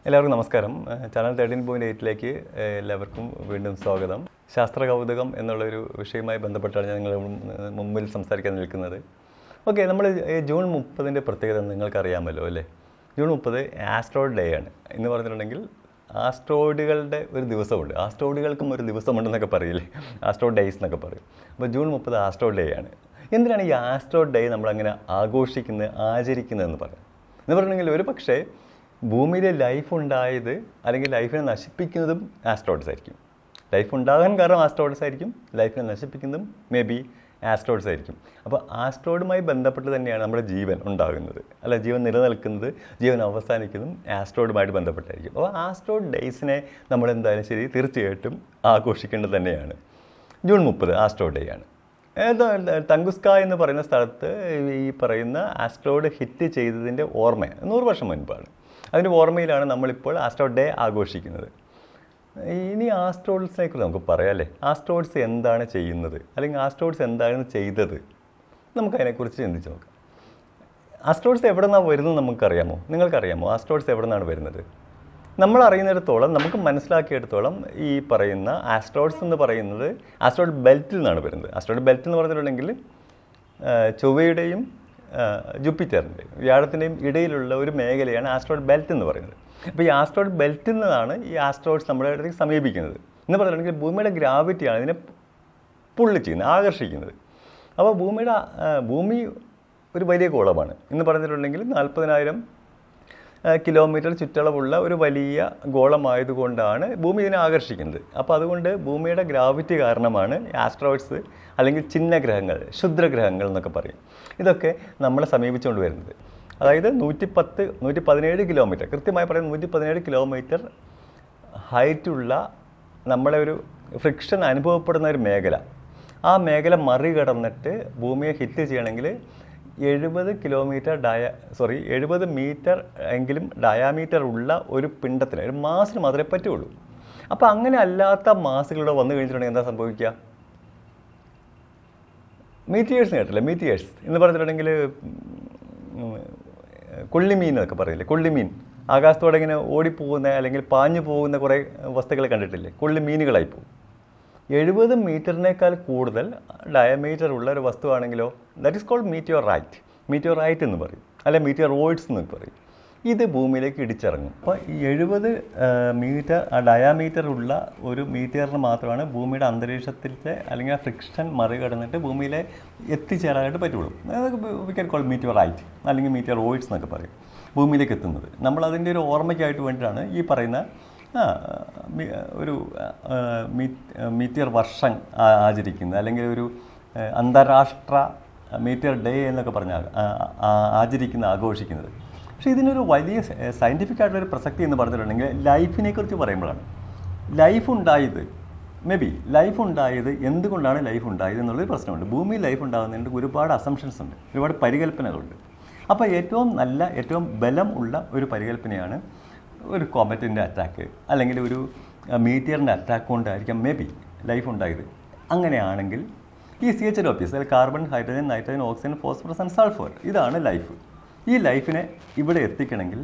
എല്ലാവർക്കും നമസ്കാരം ഏഹ് ചാനൽ തേർട്ടീൻ പോയിൻറ്റ് എയ്റ്റിലേക്ക് എല്ലാവർക്കും വീണ്ടും സ്വാഗതം ശാസ്ത്ര കൗതുകം എന്നുള്ളൊരു വിഷയവുമായി ബന്ധപ്പെട്ടാണ് ഞാൻ നിങ്ങളുടെ മുൻ- മുമ്പിൽ സംസാരിക്കാൻ നിൽക്കുന്നത് ഓക്കെ നമ്മൾ ജൂൺ മുപ്പതിൻ്റെ പ്രത്യേകത നിങ്ങൾക്കറിയാമല്ലോ അല്ലേ ജൂൺ മുപ്പത് ആസ്ട്രോയിഡ് ഡേ ആണ് എന്ന് പറഞ്ഞിട്ടുണ്ടെങ്കിൽ ആസ്ട്രോയിഡുകളുടെ ഒരു ദിവസമുണ്ട് ആസ്ട്രോയിഡുകൾക്കും ഒരു ദിവസമുണ്ടെന്നൊക്കെ പറയില്ലേ ആസ്ട്രോയിഡ് ഡേയ്സ് എന്നൊക്കെ പറയും അപ്പോൾ ജൂൺ മുപ്പത് ആസ്ട്രോയിഡ് ഡേ ആണ് എന്തിനാണ് ഈ ആസ്ട്രോയിഡ് ഡേ നമ്മളങ്ങനെ ആഘോഷിക്കുന്നത് ആചരിക്കുന്നതെന്ന് പറയാം എന്ന് പറഞ്ഞിട്ടുണ്ടെങ്കിൽ ഒരു പക്ഷേ ഭൂമിയിലെ ലൈഫ് ഉണ്ടായത് അല്ലെങ്കിൽ ലൈഫിനെ നശിപ്പിക്കുന്നതും ആസ്ട്രോയിഡ്സ് ആയിരിക്കും ലൈഫ് ഉണ്ടാകാൻ കാരണം ആസ്ട്രോയിഡ്സ് ആയിരിക്കും ലൈഫിനെ നശിപ്പിക്കുന്നതും മേ ബി ആസ്ട്രോയിഡ്സ് ആയിരിക്കും അപ്പോൾ ആസ്ട്രോയിഡുമായി ബന്ധപ്പെട്ട് തന്നെയാണ് നമ്മുടെ ജീവൻ ഉണ്ടാകുന്നത് അല്ല ജീവൻ നിലനിൽക്കുന്നത് ജീവൻ അവസാനിക്കുന്നതും ആസ്ട്രോയിഡുമായിട്ട് ബന്ധപ്പെട്ടായിരിക്കും അപ്പോൾ ആസ്ട്രോയിഡ് ഡേയ്സിനെ നമ്മൾ എന്തായാലും ശരി തീർച്ചയായിട്ടും ആഘോഷിക്കേണ്ടത് തന്നെയാണ് ജൂൺ മുപ്പത് ആസ്ട്രോയിഡ് ഡേ ആണ് ഏതോ തങ്കുസ്ക എന്ന് പറയുന്ന സ്ഥലത്ത് ഈ പറയുന്ന ആസ്ട്രോയിഡ് ഹിറ്റ് ചെയ്തതിൻ്റെ ഓർമ്മ നൂറ് വർഷം മുൻപാണ് അതിൻ്റെ ഓർമ്മയിലാണ് നമ്മളിപ്പോൾ ആസ്ട്രോയിഡ് ഡേ ആഘോഷിക്കുന്നത് ഇനി ആസ്ട്രോയിഡ്സിനെ കുറിച്ച് നമുക്ക് പറയാം അല്ലേ ആസ്ട്രോയിഡ്സ് എന്താണ് ചെയ്യുന്നത് അല്ലെങ്കിൽ ആസ്ട്രോയിഡ്സ് എന്താണ് ചെയ്തത് നമുക്ക് അതിനെക്കുറിച്ച് ചിന്തിച്ച് നോക്കാം ആസ്ട്രോയിഡ്സ് എവിടെ നിന്നാണ് വരുന്നത് നമുക്കറിയാമോ നിങ്ങൾക്കറിയാമോ ആസ്ട്രോയിഡ്സ് എവിടെ നിന്നാണ് വരുന്നത് നമ്മൾ അറിയുന്നിടത്തോളം നമുക്ക് മനസ്സിലാക്കിയെടുത്തോളം ഈ പറയുന്ന ആസ്ട്രോയിഡ്സ് എന്ന് പറയുന്നത് ആസ്ട്രോയിഡ് ബെൽറ്റിൽ നിന്നാണ് വരുന്നത് ആസ്ട്രോയിഡ് ബെൽറ്റ് എന്ന് പറഞ്ഞിട്ടുണ്ടെങ്കിൽ ആ, ചൊവ്വയുടെയും ആ, ജൂപ്പിറ്ററിൻ്റെയും വ്യാഴത്തിൻ്റെയും ഇടയിലുള്ള ഒരു മേഖലയാണ് ആസ്ട്രോയിഡ് ബെൽറ്റ് എന്ന് പറയുന്നത് അപ്പോൾ ഈ ആസ്ട്രോയിഡ് ബെൽറ്റിൽ നിന്നാണ് ഈ ആസ്ട്രോയിഡ്സ് നമ്മുടെ അടുത്തേക്ക് സമീപിക്കുന്നത് എന്ന് പറഞ്ഞിട്ടുണ്ടെങ്കിൽ ഭൂമിയുടെ ഗ്രാവിറ്റിയാണ് ഇതിനെ പുള്ളി ചെയ്യുന്നത് ആകർഷിക്കുന്നത് അപ്പോൾ ഭൂമിയുടെ ആ, ഭൂമി ഒരു വലിയ ഗോളമാണ് എന്ന് പറഞ്ഞിട്ടുണ്ടെങ്കിൽ നാൽപ്പതിനായിരം കിലോമീറ്റർ ചുറ്റളവുള്ള ഒരു വലിയ ഗോളമായതുകൊണ്ടാണ് ഭൂമി ഇതിനെ ആകർഷിക്കുന്നത് അപ്പോൾ അതുകൊണ്ട് ഭൂമിയുടെ ഗ്രാവിറ്റി കാരണമാണ് ആസ്ട്രോയിഡ്സ് അല്ലെങ്കിൽ ചിഹ്നഗ്രഹങ്ങൾ ക്ഷുദ്രഗ്രഹങ്ങൾ എന്നൊക്കെ പറയും ഇതൊക്കെ നമ്മളെ സമീപിച്ചുകൊണ്ട് വരുന്നത് അതായത് നൂറ്റി പത്ത് നൂറ്റി പതിനേഴ് കിലോമീറ്റർ കൃത്യമായി പറയുന്നത് നൂറ്റി പതിനേഴ് കിലോമീറ്റർ ഹൈറ്റുള്ള നമ്മുടെ ഒരു ഫ്രിക്ഷൻ അനുഭവപ്പെടുന്ന ഒരു മേഖല ആ മേഖല മറികടന്നിട്ട് ഭൂമിയെ ഹിറ്റ് ചെയ്യണമെങ്കിൽ എഴുപത് കിലോമീറ്റർ ഡയ സോറി എഴുപത് മീറ്റർ എങ്കിലും ഡയാമീറ്റർ ഉള്ള ഒരു പിണ്ടത്തിന് ഒരു മാസിന് മാത്രമേ പറ്റുള്ളൂ അപ്പോൾ അങ്ങനെ അല്ലാത്ത മാസുകളിലൂടെ വന്നു കഴിഞ്ഞിട്ടുണ്ടെങ്കിൽ എന്താ സംഭവിക്കുക മീറ്റിയേഴ്സ് കേട്ടില്ലേ മീറ്റിയേഴ്സ് എന്ന് പറഞ്ഞിട്ടുണ്ടെങ്കിൽ ഉം, കൊള്ളിമീൻ എന്നൊക്കെ പറയില്ലേ കൊള്ളിമീൻ ആകാശത്തോടെ ഇങ്ങനെ ഓടിപ്പോകുന്ന അല്ലെങ്കിൽ പാഞ്ഞു പോകുന്ന കുറേ വസ്തുക്കൾ കണ്ടിട്ടില്ലേ കൊള്ളിമീനുകളായി പോകും എഴുപത് മീറ്ററിനേക്കാൾ കൂടുതൽ ഡയമീറ്റർ ഉള്ള ഒരു വസ്തുവാണെങ്കിലോ that is called meteor right meteor right എന്ന് പറയും അല്ലെ മീറ്റിയോർ റോയിഡ്സ് എന്ന് പറയും ഇത് ഭൂമിയിലേക്ക് ഇടിച്ചിറങ്ങും അപ്പോൾ ഈ എഴുപത് മീറ്റർ ഡയാമീറ്റർ ഉള്ള ഒരു മീറ്ററിന് മാത്രമാണ് ഭൂമിയുടെ അന്തരീക്ഷത്തിലെ അല്ലെങ്കിൽ ആ ഫ്രിക്ഷൻ മറികടന്നിട്ട് ഭൂമിയിലെ എത്തിച്ചേരാനായിട്ട് പറ്റുള്ളൂ we can call meteor right അല്ലെങ്കിൽ മീറ്റിയോർ റോയിഡ്സ് എന്നൊക്കെ പറയും ഭൂമിയിലേക്ക് എത്തുന്നത് നമ്മൾ അതിൻ്റെ ഒരു ഓർമ്മയ്ക്കായിട്ട് വേണ്ടിയിട്ടാണ് ഈ പറയുന്ന ആ, മി- ഒരു ആ, മീ- മീറ്റിയർ വർഷം ആ- ആചരിക്കുന്നത് അല്ലെങ്കിൽ ഒരു ആ, അന്താരാഷ്ട്ര മീറ്റിയർ ഡേ എന്നൊക്കെ പറഞ്ഞ് ആ- ആ- ആ- ആചരിക്കുന്ന ആഘോഷിക്കുന്നത് പക്ഷേ ഇതിനൊരു വലിയ സയൻറ്റിഫിക് ആയിട്ടുള്ളൊരു പ്രസക്തി എന്ന് പറഞ്ഞിട്ടുണ്ടെങ്കിൽ ലൈഫിനെ കുറിച്ച് പറയുമ്പോഴാണ് ലൈഫ് ഉണ്ടായത് മേ ബി ലൈഫ് ഉണ്ടായത് എന്തുകൊണ്ടാണ് ലൈഫ് ഉണ്ടായത് എന്നുള്ളൊരു പ്രശ്നമുണ്ട് ഭൂമിയിൽ ലൈഫ് ഉണ്ടാകുന്നതിന് ഒരുപാട് അസംഷൻസ് ഉണ്ട് ഒരുപാട് പരികല്പനകളുണ്ട് അപ്പോൾ ഏറ്റവും നല്ല ഏറ്റവും ബലം ഉള്ള ഒരു പരികല്പനയാണ് ഒരു കോമറ്റിൻ്റെ അറ്റാക്ക് അല്ലെങ്കിൽ ഒരു മീറ്റിയറിൻ്റെ അറ്റാക്ക് കൊണ്ടായിരിക്കാം മേ ബി ലൈഫ് ഉണ്ടായത് അങ്ങനെയാണെങ്കിൽ ഈ C H O P S carbon hydrogen nitrogen oxygen phosphorus and sulphur ഇതാണ് ലൈഫ് ഈ ലൈഫിനെ ഇവിടെ എത്തിക്കണമെങ്കിൽ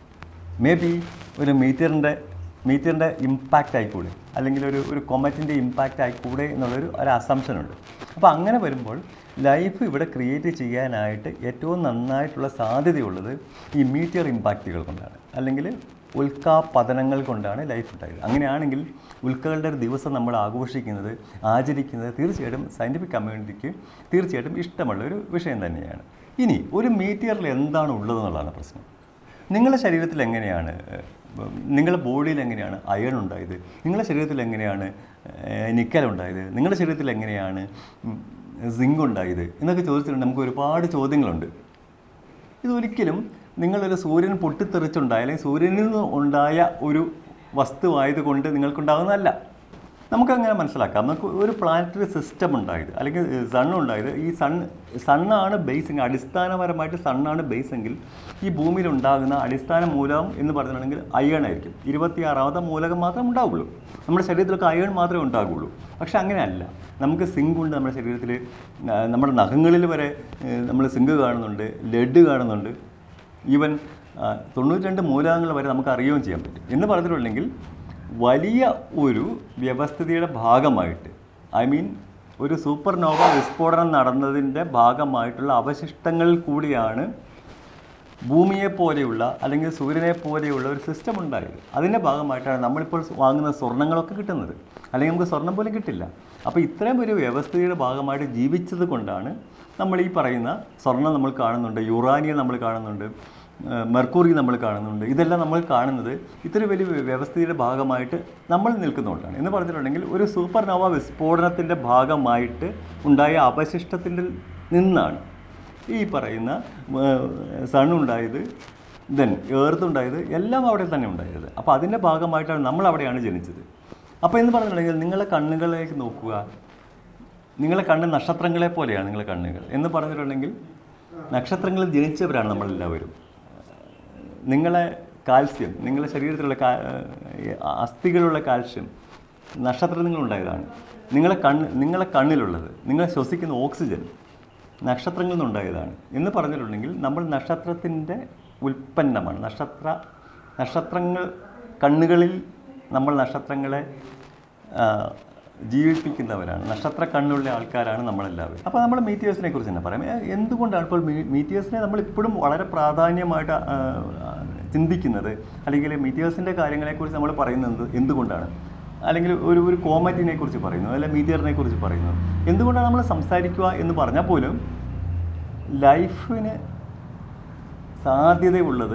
മേ ബി ഒരു മീറ്ററിൻ്റെ മീറ്ററിൻ്റെ ഇമ്പാക്റ്റ് ആയിക്കൂടെ അല്ലെങ്കിൽ ഒരു ഒരു കൊമറ്റിൻ്റെ ഇമ്പാക്റ്റ് ആയിക്കൂടെ എന്നുള്ളൊരു ഒരു അസംഷൻ ഉണ്ട് അപ്പോൾ അങ്ങനെ വരുമ്പോൾ ലൈഫ് ഇവിടെ ക്രിയേറ്റ് ചെയ്യാനായിട്ട് ഏറ്റവും നന്നായിട്ടുള്ള സാധ്യതയുള്ളത് ഈ മീറ്റിയർ ഇമ്പാക്റ്റുകൾ കൊണ്ടാണ് അല്ലെങ്കിൽ ഉൽക്കാപതനങ്ങൾ കൊണ്ടാണ് ലൈഫ് ഉണ്ടായത് അങ്ങനെയാണെങ്കിൽ ഉൽക്കകളുടെ ഒരു ദിവസം നമ്മൾ ആഘോഷിക്കുന്നത് ആചരിക്കുന്നത് തീർച്ചയായിട്ടും സയൻറ്റിഫിക് കമ്മ്യൂണിറ്റിക്ക് തീർച്ചയായിട്ടും ഇഷ്ടമുള്ള ഒരു വിഷയം തന്നെയാണ് ഇനി ഒരു മീറ്റിയറിൽ എന്താണ് ഉള്ളതെന്നുള്ളതാണ് പ്രശ്നം നിങ്ങളുടെ ശരീരത്തിൽ എങ്ങനെയാണ് ഏഹ്, നിങ്ങളുടെ ബോഡിയിൽ എങ്ങനെയാണ് അയൺ ഉണ്ടായത് നിങ്ങളുടെ ശരീരത്തിൽ എങ്ങനെയാണ് നിക്കൽ ഉണ്ടായത് നിങ്ങളുടെ ശരീരത്തിൽ എങ്ങനെയാണ് സിങ്ക് ഉണ്ടായത് എന്നൊക്കെ ചോദിച്ചിട്ടുണ്ട് നമുക്ക് ഒരുപാട് ചോദ്യങ്ങളുണ്ട് ഇതൊരിക്കലും നിങ്ങളൊരു സൂര്യൻ പൊട്ടിത്തെറിച്ചുണ്ടായ അല്ലെങ്കിൽ സൂര്യനിൽ നിന്ന് ഉണ്ടായ ഒരു വസ്തുവായതുകൊണ്ട് നിങ്ങൾക്കുണ്ടാകുന്നതല്ല നമുക്കങ്ങനെ മനസ്സിലാക്കാം നമുക്ക് ഒരു പ്ലാനറ്ററി സിസ്റ്റം ഉണ്ടായത് അല്ലെങ്കിൽ സൺ ഉണ്ടായത് ഈ സൺ സണ്ണാണ് ബേസിങ് അടിസ്ഥാനപരമായിട്ട് സണ്ണാണ് ബേസ് എങ്കിൽ ഈ ഭൂമിയിൽ ഉണ്ടാകുന്ന അടിസ്ഥാന മൂലകം എന്ന് പറഞ്ഞിട്ടുണ്ടെങ്കിൽ അയൺ ആയിരിക്കും ഇരുപത്തിയാറാമത്തെ മൂലകം മാത്രമേ ഉണ്ടാവുള്ളൂ നമ്മുടെ ശരീരത്തിലൊക്കെ അയൺ മാത്രമേ ഉണ്ടാകുള്ളൂ പക്ഷെ അങ്ങനെയല്ല നമുക്ക് സിങ്ക് ഉണ്ട് നമ്മുടെ ശരീരത്തിൽ നമ്മുടെ നഖങ്ങളിൽ വരെ നമ്മൾ സിങ്ക് കാണുന്നുണ്ട് ലെഡ് കാണുന്നുണ്ട് ഈവൻ ആ, തൊണ്ണൂറ്റി രണ്ട് മൂലകങ്ങൾ വരെ നമുക്ക് അറിയുകയും ചെയ്യാൻ പറ്റും എന്ന് പറഞ്ഞിട്ടുണ്ടെങ്കിൽ വലിയ ഒരു വ്യവസ്ഥിതിയുടെ ഭാഗമായിട്ട് ഐ മീൻ ഒരു സൂപ്പർ നോവ വിസ്ഫോടനം നടന്നതിൻ്റെ ഭാഗമായിട്ടുള്ള അവശിഷ്ടങ്ങളിൽ കൂടിയാണ് ഭൂമിയെ പോലെയുള്ള അല്ലെങ്കിൽ സൂര്യനെ പോലെയുള്ള ഒരു സിസ്റ്റം ഉണ്ടായത് അതിൻ്റെ ഭാഗമായിട്ടാണ് നമ്മളിപ്പോൾ വാങ്ങുന്ന സ്വർണ്ണങ്ങളൊക്കെ കിട്ടുന്നത് അല്ലെങ്കിൽ നമുക്ക് സ്വർണം പോലും കിട്ടില്ല അപ്പോൾ ഇത്രയും ഒരു വ്യവസ്ഥയുടെ ഭാഗമായിട്ട് ജീവിച്ചത് കൊണ്ടാണ് നമ്മൾ ഈ പറയുന്ന സ്വർണം നമ്മൾ കാണുന്നുണ്ട് യുറാനിയം നമ്മൾ കാണുന്നുണ്ട് ഏഹ് മെർക്കുറി നമ്മൾ കാണുന്നുണ്ട് ഇതെല്ലാം നമ്മൾ കാണുന്നത് ഇത്ര വലിയ വ്യവസ്ഥയുടെ ഭാഗമായിട്ട് നമ്മൾ നിൽക്കുന്നുകൊണ്ടാണ് എന്ന് പറഞ്ഞിട്ടുണ്ടെങ്കിൽ ഒരു സൂപ്പർ നോവ വിസ്ഫോടനത്തിൻ്റെ ഭാഗമായിട്ട് ഉണ്ടായ അവശിഷ്ടത്തിൻ്റെ നിന്നാണ് ഈ പറയുന്ന സൺ ഉണ്ടായത് ദെൻ ഏർത്ത് ഉണ്ടായത് എല്ലാം അവിടെ തന്നെ ഉണ്ടായത് അപ്പോൾ അതിൻ്റെ ഭാഗമായിട്ടാണ് നമ്മൾ അവിടെയാണ് ജനിച്ചത് അപ്പോൾ എന്ന് പറഞ്ഞിട്ടുണ്ടെങ്കിൽ നിങ്ങളെ കണ്ണുകളിലേക്ക് നോക്കുക നിങ്ങളെ കണ്ണ് നക്ഷത്രങ്ങളെ പോലെയാണ് നിങ്ങളെ കണ്ണുകൾ എന്ന് പറഞ്ഞിട്ടുണ്ടെങ്കിൽ നക്ഷത്രങ്ങളിൽ ജനിച്ചവരാണ് നമ്മളെല്ലാവരും നിങ്ങളെ കാൽസ്യം നിങ്ങളുടെ ശരീരത്തിലുള്ള കാ ഏഹ് അസ്ഥികളുള്ള കാൽസ്യം നക്ഷത്രത്തിൽ നിന്നുണ്ടായതാണ് നിങ്ങളെ കണ്ണ് നിങ്ങളെ കണ്ണിലുള്ളത് നിങ്ങൾ ശ്വസിക്കുന്ന ഓക്സിജൻ നക്ഷത്രങ്ങളിൽ നിന്നുണ്ടായതാണ് എന്ന് പറഞ്ഞിട്ടുണ്ടെങ്കിൽ നമ്മൾ നക്ഷത്രത്തിൻ്റെ ഉൽപ്പന്നമാണ് നക്ഷത്ര നക്ഷത്രങ്ങൾ കണ്ണുകളിൽ നമ്മൾ നക്ഷത്രങ്ങളെ ആ, ജീവിപ്പിക്കുന്നവരാണ് നക്ഷത്ര കണ്ണുള്ള ആൾക്കാരാണ് നമ്മളെല്ലാവരും അപ്പോൾ നമ്മൾ മീറ്റിയേഴ്സിനെ കുറിച്ച് തന്നെ പറയാം ഏ, എന്തുകൊണ്ടാണ് ഇപ്പോൾ മീറ്റിയേഴ്സിനെ നമ്മൾ ഇപ്പോഴും വളരെ പ്രാധാന്യമായിട്ട് ആ, ആ, ചിന്തിക്കുന്നത് അല്ലെങ്കിൽ മീറ്റിയേഴ്സിൻ്റെ കാര്യങ്ങളെക്കുറിച്ച് നമ്മൾ പറയുന്നത് എന്തുകൊണ്ടാണ് അല്ലെങ്കിൽ ഒരു ഒരു കോമറ്റിനെ കുറിച്ച് പറയുന്നു അല്ലെങ്കിൽ മീറ്റിയറിനെ കുറിച്ച് പറയുന്നു എന്തുകൊണ്ടാണ് നമ്മൾ സംസാരിക്കുക എന്ന് പറഞ്ഞാൽ പോലും ലൈഫിന് സാധ്യതയുള്ളത്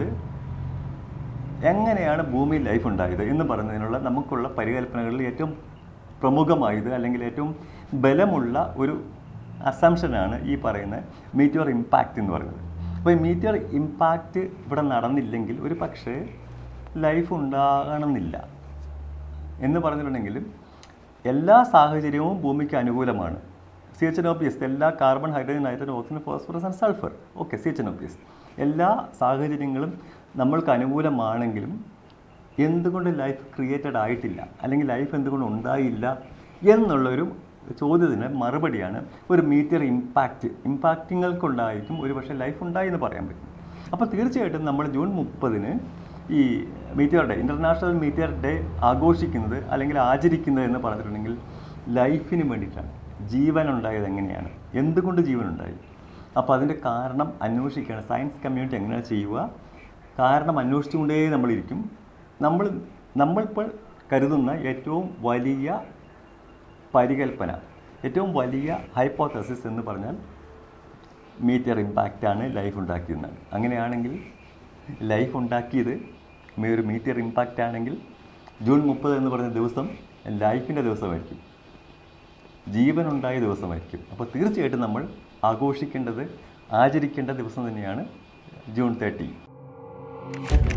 എങ്ങനെയാണ് ഭൂമിയിൽ ലൈഫ് ഉണ്ടായത് എന്ന് പറയുന്നതിനുള്ള നമുക്കുള്ള പരികൽപ്പനകളിൽ ഏറ്റവും പ്രമുഖമായത് അല്ലെങ്കിൽ ഏറ്റവും ബലമുള്ള ഒരു അസംഷനാണ് ഈ പറയുന്ന മീറ്റിയോർ ഇമ്പാക്റ്റ് എന്ന് പറയുന്നത് അപ്പോൾ ഈ മീറ്റിയോർ ഇമ്പാക്റ്റ് ഇവിടെ നടന്നില്ലെങ്കിൽ ഒരു പക്ഷേ ലൈഫ് ഉണ്ടാകണമെന്നില്ല എന്ന് പറഞ്ഞിട്ടുണ്ടെങ്കിലും എല്ലാ സാഹചര്യവും ഭൂമിക്ക് അനുകൂലമാണ് സി എച്ച് എൻ ഒ എല്ലാ carbon hydrogen nitrogen oxygen phosphorus and sulphur okay C H N O എല്ലാ സാഹചര്യങ്ങളും നമ്മൾക്ക് അനുകൂലമാണെങ്കിലും എന്തുകൊണ്ട് ലൈഫ് ക്രിയേറ്റഡ് ആയിട്ടില്ല അല്ലെങ്കിൽ ലൈഫ് എന്തുകൊണ്ട് ഉണ്ടായില്ല എന്നുള്ളൊരു ചോദ്യത്തിന് മറുപടിയാണ് ഒരു മീറ്റർ ഇമ്പാക്റ്റ് ഇമ്പാക്റ്റുകൾക്കുണ്ടായിരിക്കും ഒരു പക്ഷേ ലൈഫ് ഉണ്ടായി എന്ന് പറയാൻ പറ്റും അപ്പോൾ തീർച്ചയായിട്ടും നമ്മൾ ജൂൺ മുപ്പതിന് ഈ meteor day international meteor day ആഘോഷിക്കുന്നത് അല്ലെങ്കിൽ ആചരിക്കുന്നത് എന്ന് പറഞ്ഞിട്ടുണ്ടെങ്കിൽ ലൈഫിന് വേണ്ടിയിട്ടാണ് ജീവൻ ഉണ്ടായത് എങ്ങനെയാണ് എന്തുകൊണ്ട് ജീവൻ ഉണ്ടായി അപ്പോൾ അതിൻ്റെ കാരണം അന്വേഷിക്കുകയാണ് സയൻസ് കമ്മ്യൂണിറ്റി എങ്ങനെയാണ് ചെയ്യുക കാരണം അന്വേഷിച്ചുകൊണ്ടേ നമ്മളിരിക്കും നമ്മൾ നമ്മളിപ്പോൾ കരുതുന്ന ഏറ്റവും വലിയ പരികൽപ്പന ഏറ്റവും വലിയ ഹൈപ്പോത്തസിസ് എന്ന് പറഞ്ഞാൽ മീറ്റർ ഇമ്പാക്റ്റാണ് ലൈഫ് ഉണ്ടാക്കിയെന്നാണ് അങ്ങനെയാണെങ്കിൽ ലൈഫ് ഉണ്ടാക്കിയത് മേ- ഒരു മീറ്റർ ഇമ്പാക്റ്റ് ആണെങ്കിൽ ജൂൺ മുപ്പത് എന്ന് പറയുന്ന ദിവസം ലൈഫിൻ്റെ ദിവസമായിരിക്കും ജീവനുണ്ടായ ദിവസമായിരിക്കും അപ്പോൾ തീർച്ചയായിട്ടും നമ്മൾ ആഘോഷിക്കേണ്ടത് ആചരിക്കേണ്ട ദിവസം തന്നെയാണ് ജൂൺ തേർട്ടി